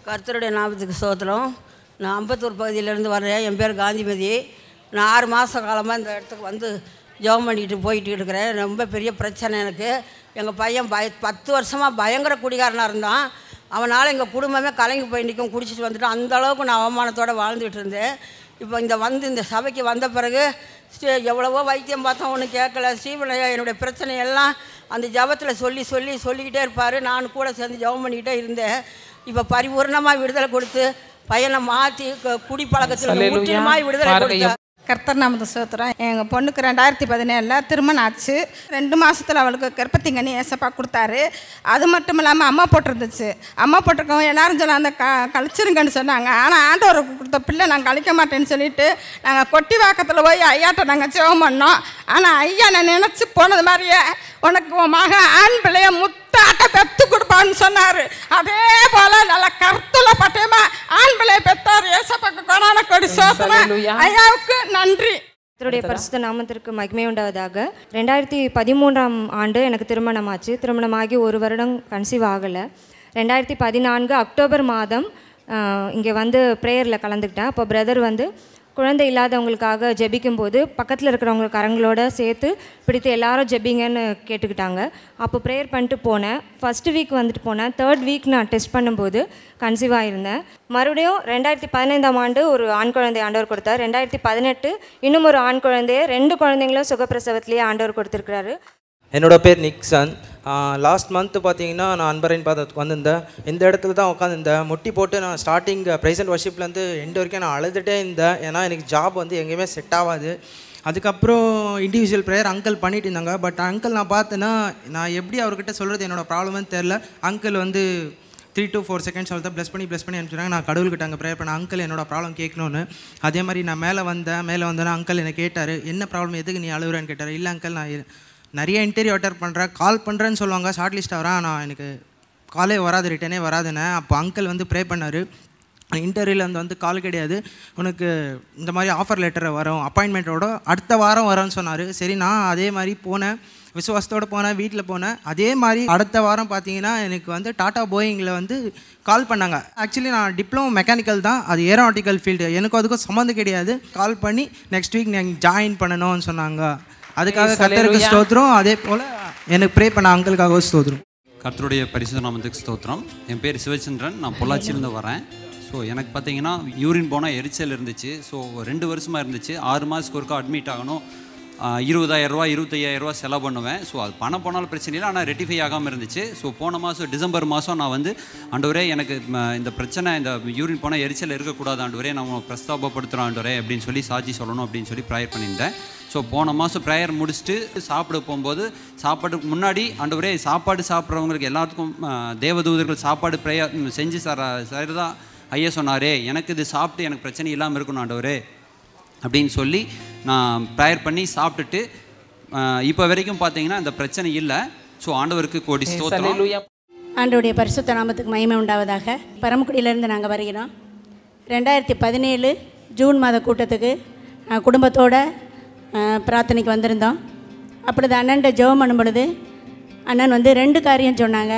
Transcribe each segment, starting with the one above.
கர்த்தருடைய நாமத்துக்கு சோத்திரம் நான் அம்பத்தூர் பகுதியிலேருந்து வர்றேன் என் பேர் காந்திமதி நான் ஆறு மாத காலமாக இந்த இடத்துக்கு வந்து ஜெபம் பண்ணிட்டு போயிட்டு இருக்கிறேன் ரொம்ப பெரிய பிரச்சனை எனக்கு எங்கள் பையன் பய பத்து வருஷமாக பயங்கர குடிகாரனாக இருந்தான் அவனால் எங்கள் குடும்பமே கலங்கி போய் நிற்கும் குடிச்சிட்டு வந்துட்டு அந்த அளவுக்கு நான் அவமானத்தோடு வாழ்ந்துட்டு இருந்தேன் இப்போ இந்த வந்து இந்த சபைக்கு வந்த பிறகு ஸ்ரீ- எவ்வளவோ வைத்தியம் பார்த்தோம் ஒன்றும் கேட்கல ஸ்ரீவனையா என்னுடைய பிரச்சனையெல்லாம் அந்த ஜபத்தில் சொல்லி சொல்லி சொல்லிக்கிட்டே இருப்பார் நான் கூட சேர்ந்து ஜெபம் பண்ணிக்கிட்டே இருந்தேன் இப்போ பரிபூர்ணமாக விடுதலை கொடுத்து பையனை மாற்றி குடி பழக்கத்தில் முற்றிலுமாய் விடுதலை கொடுத்தார் கர்த்தர் நாமது சோத்திரம் எங்கள் பொண்ணுக்கு ரெண்டாயிரத்தி பதினேழில் திருமணம் ஆச்சு ரெண்டு மாதத்தில் அவளுக்கு கர்ப்பத்திங்கனி ஏசப்பா கொடுத்தாரு அது மட்டும் இல்லாமல் அம்மா போட்டிருந்துச்சு அம்மா போட்டிருக்கோம் எல்லாரும் சொல்ல அந்த க கழிச்சிருங்கன்னு சொன்னாங்க ஆனால் ஆண்டவர் கொடுத்த பிள்ளை நான் கழிக்க மாட்டேன்னு சொல்லிட்டு நாங்கள் கொட்டி வாக்கத்தில் போய் ஐயாட்ட நாங்கள் ஜெபம் பண்ணோம் ஆனால் ஐயா நான் நினச்சி போனது மாதிரியே உனக்கு உன் மகன் ஆண் பிள்ளைய முத்தாட்ட பெத்து கொடுப்பான்னு சொன்னார் அதே போல் நல்ல கருத்துல பட்டயமா ஆண் பிள்ளைய பெத்தார் ஏசப்பாக்கு கொரோனா கொடி சோத்திரம் ஐயாவுக்கு நன்றி கர்த்தருடைய பரிசுத்த நாமத்திற்கு மகிமை உண்டாவதாக ரெண்டாயிரத்தி பதிமூன்றாம் ஆண்டு எனக்கு திருமணமாச்சு திருமணமாகி ஒரு வருடம் கன்சீவ் ஆகலை ரெண்டாயிரத்தி பதினான்கு அக்டோபர் மாதம் இங்கே வந்து ப்ரேயரில் கலந்துக்கிட்டேன் அப்போ பிரதர் வந்து குழந்தை இல்லாதவங்களுக்காக ஜெபிக்கும்போது பக்கத்தில் இருக்கிறவங்க கரங்களோட சேர்த்து பிடித்து எல்லாரும் ஜெபிங்கன்னு கேட்டுக்கிட்டாங்க அப்போ ப்ரேயர் பண்ணிட்டு போனேன் ஃபஸ்ட்டு வீக் வந்துட்டு போனேன் தேர்ட் வீக் நான் டெஸ்ட் பண்ணும்போது கன்சீவ் ஆயிருந்தேன் மறுபடியும் ரெண்டாயிரத்தி பதினைந்தாம் ஆண்டு ஒரு ஆண் குழந்தை ஆண்டவர் கொடுத்தார் ரெண்டாயிரத்தி பதினெட்டு இன்னும் ஒரு ஆண் குழந்தைய ரெண்டு குழந்தைங்களும் சுகப்பிரசவத்திலேயே ஆண்டவர் கொடுத்துருக்கிறாரு என்னோட பேர் நிக்சன் லாஸ்ட் மந்த் பார்த்தீங்கன்னா நான் அன்பரின் பாதத்துக்கு வந்திருந்தேன் இந்த இடத்துல தான் உட்காந்துருந்தேன் முட்டி போட்டு நான் ஸ்டார்டிங் ப்ரைசன்ட் வர்ஷிப்லேருந்து எண்டு வரைக்கும் நான் அழுதுகிட்டே இருந்தேன் ஏன்னா எனக்கு ஜாப் வந்து எங்கேயுமே செட் ஆகாது அதுக்கப்புறம் இண்டிவிஜுவல் ப்ரேயர் அங்கிள் பண்ணிட்டு இருந்தாங்க பட் அங்கிள் நான் பார்த்தேன்னா நான் எப்படி அவர்கிட்ட சொல்கிறது என்னோட ப்ராப்ளம்னு தெரில அங்கிள் வந்து த்ரீ to ஃபோர் செகண்ட்ஸ் அவ்வளோ ப்ளஸ் பண்ணி ப்ளஸ் பண்ணி அனுப்பிச்சாங்க நான் கடவுள்கிட்ட அங்கே ப்ரேயர் பண்ண அங்கிள் என்னோட ப்ராப்ளம் கேட்கணுன்னு அதே மாதிரி நான் மேலே வந்தேன் மேலே வந்தேன்னா அங்கிள் என்னை கேட்டார் என்ன ப்ராப்ளம் எதுக்கு நீ அழுகுறேன்னு கேட்டார் இல்லை அங்கிள் நான் இ- நிறைய இன்டர்வியூ அட்டர் பண்ணுறேன் கால் பண்ணுறேன்னு சொல்லுவாங்க ஷார்ட் லிஸ்ட் வரேன் நான் எனக்கு காலே வராது ரிட்டனே வராதுன்னு அப்போ அங்கிள் வந்து ப்ரே பண்ணார் இன்டர்வியூவில் வந்து வந்து கால் கிடையாது உனக்கு இந்த மாதிரி ஆஃபர் லெட்டர் வரும் அப்பாயின்மெண்ட்டோட அடுத்த வாரம் வரும்னு சொன்னார் சரி நான் அதே மாதிரி போனேன் விசுவாசத்தோடு போனேன் வீட்டில் போனேன் அதே மாதிரி அடுத்த வாரம் பார்த்தீங்கன்னா எனக்கு வந்து டாடா போயிங்கில் வந்து கால் பண்ணாங்க ஆக்சுவலி நான் டிப்ளமோ மெக்கானிக்கல் தான் அது ஏரோநாட்டிக்கல் ஃபீல்டு எனக்கும் அதுக்கும் சம்மந்தம் கிடையாது கால் பண்ணி நெக்ஸ்ட் வீக் நீங்கள் ஜாயின் பண்ணணும்னு சொன்னாங்க அதுக்காக கத்தருக்கு ஸ்தோத்திரம் அதே போல் எனக்கு ப்ரே பண்ண அங்கிளுக்காக ஸ்தோத்திரம் கர்த்தருடைய பரிசுத்த நாமத்துக்கு ஸ்தோத்திரம் என் பேர் சிவச்சந்திரன் நான் பொள்ளாச்சியிலேருந்து வரேன் ஸோ எனக்கு பார்த்தீங்கன்னா யூரின் போனால் எரிச்சல் இருந்துச்சு ஸோ ரெண்டு வருஷமாக இருந்துச்சு ஆறு மாதத்துக்கு ஒருக்கா அட்மிட் ஆகணும் ஆஹ் இருபதாயிரரூவா இருபத்தையாயிரரூவா செலவு பண்ணுவேன் ஸோ அது பணம் போனாலும் பிரச்சனை இல்லை ஆனால் ரெட்டிஃபை ஆகாமல் இருந்துச்சு ஸோ போன மாதம் டிசம்பர் மாதம் நான் வந்து ஆண்டவரே எனக்கு ம, இந்த பிரச்சனை இந்த யூரின் போனால் எரிச்சல் இருக்கக்கூடாது ஆண்டவரே நான் உங்களை பிரஸ்தாபப்படுத்துகிறோம் ஆண்டவரே அப்படின்னு சொல்லி சாட்சி சொல்லணும் அப்படின்னு சொல்லி ப்ரேயர் பண்ணியிருந்தேன் ஸோ போன மாதம் ப்ரேயர் முடிச்சுட்டு சாப்பிட போகும்போது சாப்பாட்டுக்கு முன்னாடி ஆண்டவரே சாப்பாடு சாப்பிட்றவங்களுக்கு எல்லாத்துக்கும் ஆஹ், தேவதூதர்கள் சாப்பாடு ப்ரேயர் செஞ்சு சார் சரிதான் ஐயா சொன்னாரே எனக்கு இது சாப்பிட்டு எனக்கு பிரச்சனை இல்லாமல் இருக்கணும் ஆண்டவரே அப்படின்னு சொல்லி நான் ப்ரேயர் பண்ணி சாப்பிட்டுட்டு இப்போ வரைக்கும் பார்த்தீங்கன்னா இந்த பிரச்சனை இல்லை ஸோ ஆண்டவருக்கு கோடி ஸ்தோத்திரம் ஆண்டவருடைய பரிசுத்த நாமத்துக்கு மகிமை உண்டாவதாக பரமக்குடியிலேருந்து நாங்கள் வருகிறோம் ரெண்டாயிரத்தி பதினேழு ஜூன் மாத கூட்டத்துக்கு நான் குடும்பத்தோட அஹ், பிரார்த்தனைக்கு வந்திருந்தோம் அப்பொழுது அண்ணன்ட்ட ஜெபம் பண்ணும் பொழுது அண்ணன் வந்து ரெண்டு காரியம் சொன்னாங்க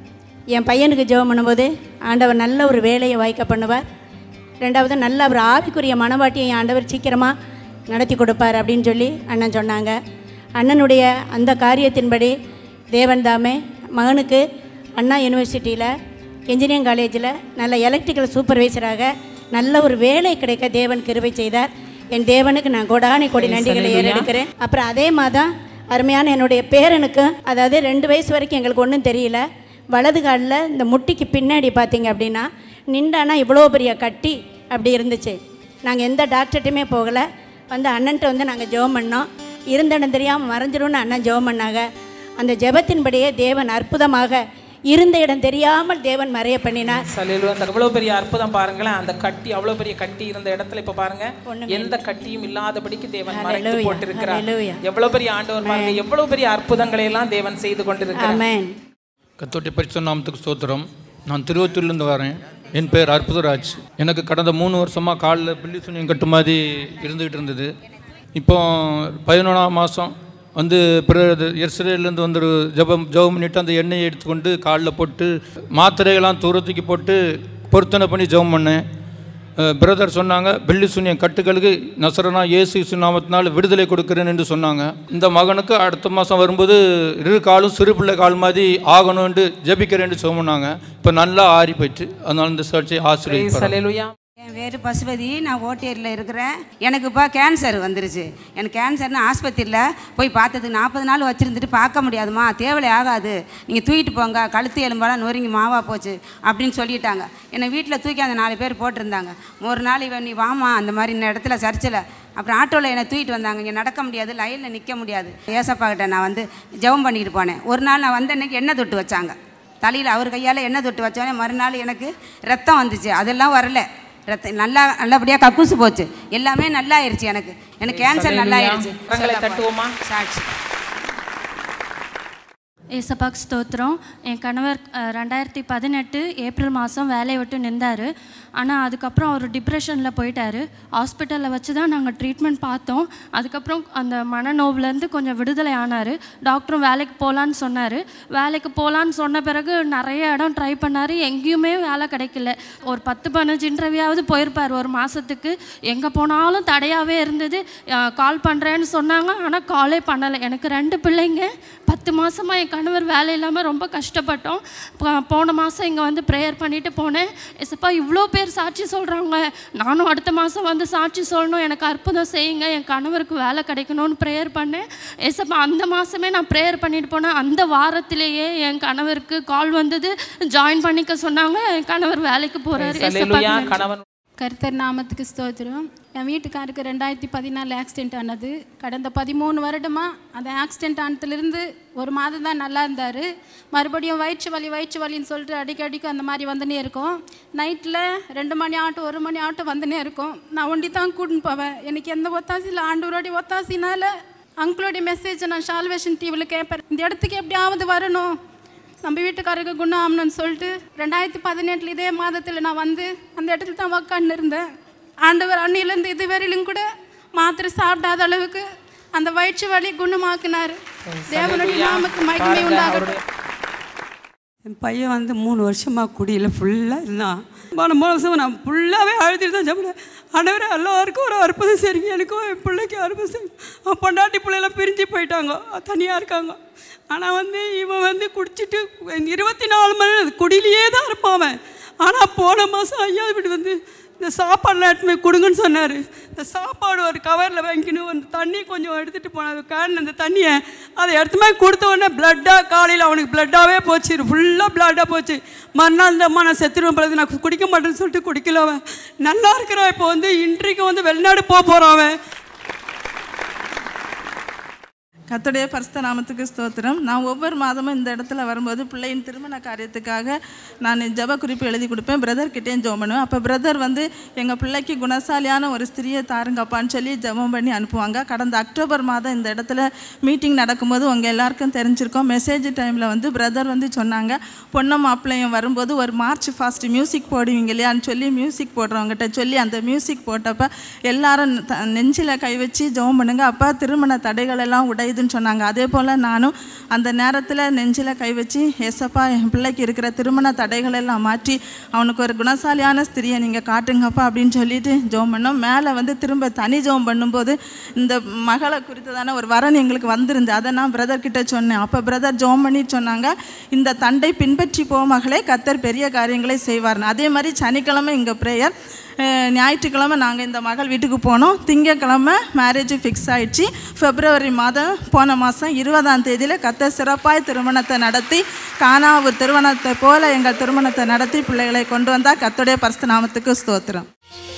என் பையனுக்கு ஜெபம் பண்ணும்போது ஆண்டவர் நல்ல ஒரு வேலையை வாய்க்க பண்ணுவார் ரெண்டாவது நல்ல ஒரு ஆவிக்குரிய மனவாட்டியை என் ஆண்டவர் சீக்கிரமாக நடத்தி கொடுப்பார் அப்படின்னு சொல்லி அண்ணன் சொன்னாங்க அண்ணனுடைய அந்த காரியத்தின்படி தேவன் தாமே மகனுக்கு அண்ணா யூனிவர்சிட்டியில் இன்ஜினியரிங் காலேஜில் நல்ல எலக்ட்ரிக்கல் சூப்பர்வைசராக நல்ல ஒரு வேலை கிடைக்க தேவன் கிருபை செய்தார் என் தேவனுக்கு நான் கொடானி கொடி நன்றிகளை ஏறெடுக்கிறேன் அப்புறம் அதே மாதம் அருமையான என்னுடைய பேரனுக்கு அதாவது ரெண்டு வயசு வரைக்கும் எங்களுக்கு ஒன்றும் தெரியல வலது காலில் இந்த முட்டிக்கு பின்னாடி பார்த்தீங்க அப்படின்னா நின்றானா இவ்வளோ பெரிய கட்டி அப்படி இருந்துச்சு நாங்கள் எந்த டாக்டர்கிட்டையுமே போகலை வந்து அண்ணன்ட்ட வந்து நாங்கள் ஜெபம் பண்ணோம் இருந்த இடம் தெரியாமல் மறைஞ்சிரும்னு அண்ணன் ஜெபம் பண்ணாங்க அந்த ஜெபத்தின்படியே தேவன் அற்புதமாக இருந்த இடம் தெரியாமல் தேவன் மறைய பண்ணினார் சலையில அந்த அவ்வளோ பெரிய அற்புதம் பாருங்களேன் அந்த கட்டி அவ்வளோ பெரிய கட்டி இருந்த இடத்துல இப்ப பாருங்க எந்த கட்டியும் இல்லாதபடிக்கு தேவன் மறைத்து Hallelujah. போட்டிருக்கிறார் Hallelujah. எவ்வளவு பெரிய ஆண்டவர் பாருங்க எவ்வளவு பெரிய அற்புதங்களை எல்லாம் தேவன் செய்து கொண்டிருக்கிறார் ஆமென் கத்தோட்டி பரிசு நாமத்துக்கு ஸ்தோத்திரம் நான் திருவத்தூர்லேருந்து வரேன் என் பேர் அற்புதராஜ் எனக்கு கடந்த மூணு வருஷமாக காலில் பில்லி சுனியம் கட்டு மாதிரி இருந்துக்கிட்டு இருந்தது இப்போ பதினொன்றாம் மாதம் வந்து பிறகு எர்சலேருந்து வந்து ஒரு ஜபம் ஜபம் பண்ணிட்டு அந்த எண்ணெயை எடுத்துக்கொண்டு காலில் போட்டு மாத்திரைகள்லாம் தூரத்துக்கு போட்டு பொருத்தனை பண்ணி ஜெபம் பண்ணேன் பிரதர் சொன்னாங்க பெல்லி சூனியம் கட்டுகளுக்கு நசரனா இயேசு நாமத்தினால் விடுதலை கொடுக்குறேன் என்று சொன்னாங்க இந்த மகனுக்கு அடுத்த மாதம் வரும்போது இரு காலும் சிறு பிள்ளை கால் மாதிரி ஆகணும்னு ஜெபிக்கிறேன்னு சொன்னாங்க இப்போ நல்லா ஆறி போயிட்டு அதனால இந்த சர்ச்சை ஆசிரியர் ஹalleluya என் பேர் பசுபதி நான் ஓட்டேரியில் இருக்கிறேன் எனக்கு இப்போ கேன்சர் வந்துருச்சு எனக்கு கேன்சர்னு ஆஸ்பத்திரியில் போய் பார்த்தது நாற்பது நாள் வச்சுருந்துட்டு பார்க்க முடியாதுமா தேவலை ஆகாது நீங்கள் தூக்கிட்டு போங்க கழுத்து எலும்பெல்லாம் நொறுங்கி மாவா போச்சு அப்படின்னு சொல்லிட்டாங்க என்னை வீட்டில் தூக்கி அந்த நாலு பேர் போட்டிருந்தாங்க ஒரு நாள் இவன் நீ வாமா அந்த மாதிரி இந்த இடத்துல சர்ச்சில் அப்புறம் ஆட்டோவில் என்னை தூக்கிட்டு வந்தாங்க இங்கே நடக்க முடியாது லைனில் நிற்க முடியாது ஏசப்பா கிட்ட நான் வந்து ஜெபம் பண்ணிக்கிட்டு போனேன் ஒரு நாள் நான் வந்த அன்னைக்கு எண்ணெய் தொட்டு வச்சாங்க தலையில் அவர் கையால் எண்ணெய் தொட்டு வச்சோடனே மறுநாள் எனக்கு ரத்தம் வந்துச்சு அதெல்லாம் வரல ரத்தம் நல்லா நல்லபடியாக கக்கூசு போச்சு எல்லாமே நல்லா ஆயிடுச்சு எனக்கு எனக்கு கேன்சர் நல்லா ஆயிடுச்சு கரங்களை தட்டுவோமா சாட்சி ஏசப்பாக்கு ஸ்தோத்திரம் என் கணவர் அஹ், ரெண்டாயிரத்தி பதினெட்டு ஏப்ரல் மாதம் வேலையை விட்டு நின்றார் ஆனால் அதுக்கப்புறம் அவர் டிப்ரெஷனில் போயிட்டார் ஹாஸ்பிட்டலில் வச்சு தான் நாங்கள் ட்ரீட்மெண்ட் பார்த்தோம் அதுக்கப்புறம் அந்த மனநோவுலேருந்து கொஞ்சம் விடுதலை ஆனார் டாக்டரும் வேலைக்கு போகலான்னு சொன்னார் வேலைக்கு போகலான்னு சொன்ன பிறகு நிறைய இடம் ட்ரை பண்ணார் எங்கேயுமே வேலை கிடைக்கல ஒரு பத்து பதினஞ்சு இன்டர்வியூவாவது போயிருப்பார் ஒரு மாதத்துக்கு எங்கே போனாலும் தடையாகவே இருந்தது கால் பண்ணுறேன்னு சொன்னாங்க ஆனால் காலே பண்ணலை எனக்கு ரெண்டு பிள்ளைங்க பத்து மாதமாக என் கணவர் வேலை இல்லாமல் ரொம்ப கஷ்டப்பட்டோம் ப- போன மாதம் இங்கே வந்து ப்ரேயர் பண்ணிட்டு போனேன் எசப்பா இவ்வளோ பேர் சாட்சி சொல்கிறாங்க நானும் அடுத்த மாதம் வந்து சாட்சி சொல்லணும் எனக்கு அற்புதம் செய்யுங்க என் கணவருக்கு வேலை கிடைக்கணும்னு ப்ரேயர் பண்ணேன் எசப்பா அந்த மாதமே நான் ப்ரேயர் பண்ணிட்டு போனேன் அந்த வாரத்திலேயே என் கணவருக்கு கால் வந்தது ஜாயின் பண்ணிக்க சொன்னாங்க என் கணவர் வேலைக்கு போகிறாரு ஹalleluya கணவன் கர்த்தர் நாமத்துக்கு ஸ்தோத்திரம் என் வீட்டுக்காருக்கு ரெண்டாயிரத்தி பதினாலு ஆக்சிடெண்ட் ஆனது கடந்த பதிமூணு வருடமாக அந்த ஆக்சிடெண்ட் ஆனதுலேருந்து ஒரு மாதம் தான் நல்லா இருந்தார் மறுபடியும் வயிற்று வலி வயிற்று வலின்னு சொல்லிட்டு அடிக்கடிக்கு அந்த மாதிரி வந்துனே இருக்கும் நைட்டில் ரெண்டு மணி ஆட்டம் ஒரு மணி ஆட்டம் வந்துனே இருக்கும் நான் ஒண்டி தான் கூட்டின்னு போவேன் எனக்கு எந்த ஒத்தாசியில் ஆண்டவரோடைய ஒத்தாசினால அங்கிளோடைய மெசேஜை நான் ஷால்வேஷன் டிவியில் கேட்பேன் இந்த இடத்துக்கு எப்படியாவது வரணும் நம்ம வீட்டுக்காரருக்கு குணம் ஆகணும்னு சொல்லிட்டு ரெண்டாயிரத்தி பதினெட்டில் இதே மாதத்தில் நான் வந்து அந்த இடத்துல தான் உக்காந்து இருந்தேன் ஆண்டவர் அன்னிலேருந்து இதுவரையிலும் கூட மாத்திரை சாப்பிடாத அளவுக்கு அந்த வயிற்று வலி குணமாக்குனாரு தேவனுடைய நாமக்கு மகிமை உண்டாகட்டும் என் பையன் வந்து மூணு வருஷமாக குடியில் ஃபுல்லாக இருந்தான் போன மூணு வருஷம் நான் ஃபுல்லாகவே அழுதுட்டு தான் சொன்னேன் ஆண்டவரே எல்லாருக்கும் ஒரு அற்புதம் சரிங்க எனக்கும் என் பிள்ளைக்கு அற்புதம் சரி அவன் பொண்டாட்டி பிள்ளைலாம் பிரிஞ்சு போயிட்டாங்க தனியாக இருக்காங்க ஆனால் வந்து இவன் வந்து குடிச்சிட்டு இருபத்தி நாலு மணி நேரம் குடியிலேயே தான் இருப்பான் அவன் ஆனால் போன மாதம் ஐயா இப்படி வந்து இந்த சாப்பாடுலாம் எடுத்து போய் கொடுங்கன்னு சொன்னார் இந்த சாப்பாடு ஒரு கவரில் வாங்கிக்கணும் அந்த தண்ணி கொஞ்சம் எடுத்துகிட்டு போனார் கேன் அந்த தண்ணியை அதை எடுத்து போய் கொடுத்த உடனே பிளட்டாக காலையில் அவனுக்கு பிளட்டாகவே போச்சு ஃபுல்லாக பிளட்டாக போச்சு மறுநாள் இந்த அம்மா நான் செத்துருவேன் பிறகு நான் குடிக்க மாட்டேன்னு சொல்லிட்டு குடிக்கல அவன் நல்லா இருக்கிறான் இப்போ வந்து இன்றைக்கு வந்து வெளிநாடு போக போகிறான் அவன் கர்த்தருடைய பரிசுத்த நாமத்துக்கு ஸ்தோத்திரம் நான் ஒவ்வொரு மாதமும் இந்த இடத்துல வரும்போது பிள்ளையின் திருமண காரியத்துக்காக நான் ஜெப குறிப்பு எழுதி கொடுப்பேன் பிரதர் கிட்டேயும் ஜெபம் பண்ணுவேன் அப்போ பிரதர் வந்து எங்கள் பிள்ளைக்கு குணசாலியான ஒரு ஸ்திரியை தாருங்கப்பான்னு சொல்லி ஜெபம் பண்ணி அனுப்புவாங்க கடந்த அக்டோபர் மாதம் இந்த இடத்துல மீட்டிங் நடக்கும்போது உங்கள் எல்லாருக்கும் தெரிஞ்சிருக்கோம் மெசேஜ் டைமில் வந்து பிரதர் வந்து சொன்னாங்க பொண்ணும் மாப்பிள்ளையும் வரும்போது ஒரு மார்ச் ஃபாஸ்ட் மியூசிக் போடுவீங்க இல்லையான்னு சொல்லி மியூசிக் போடுறவங்ககிட்ட சொல்லி அந்த மியூசிக் போட்டப்ப எல்லாரும் த- நெஞ்சில கை வச்சு ஜெபம் பண்ணுங்க அப்போ திருமண தடைகள் எல்லாம் உடையுதுன்னு சொன்னாங்க அதே போல் நானும் அந்த நேரத்தில் நெஞ்சில கை வச்சு ஏசப்பா என் பிள்ளைக்கு இருக்கிற திருமண தடைகள் எல்லாம் மாற்றி அவனுக்கு ஒரு குணசாலியான ஸ்திரியை நீங்கள் காட்டுங்கப்பா அப்படின்னு சொல்லிட்டு ஜெபம் பண்ணோம் மேலே வந்து திரும்ப தனி ஜெபம் பண்ணும்போது இந்த மகளை குறித்ததான ஒரு வரன் எங்களுக்கு வந்திருந்து அதை நான் பிரதர் கிட்ட சொன்னேன் அப்போ பிரதர் ஜெபம் பண்ணிட்டு சொன்னாங்க இந்த தண்டை பின்பற்றி போ மகளே கத்தர் பெரிய காரியங்களை செய்வார்னு அதே மாதிரி சனிக்கிழமை இங்கே ப்ரேயர் ஞாயிற்றுக்கிழமை நாங்கள் இந்த மகள் வீட்டுக்கு போனோம் திங்கக்கிழமை மேரேஜ் ஃபிக்ஸ் ஆயிடுச்சு பிப்ரவரி மாதம் போன மாதம் இருபதாம் தேதியில் கத்த சிறப்பாய் திருமணத்தை நடத்தி காணாவூர் திருமணத்தை போல எங்கள் திருமணத்தை நடத்தி பிள்ளைகளை கொண்டு வந்தால் கத்துடைய பரிசு நாமத்துக்கு ஸ்தோத்திரம்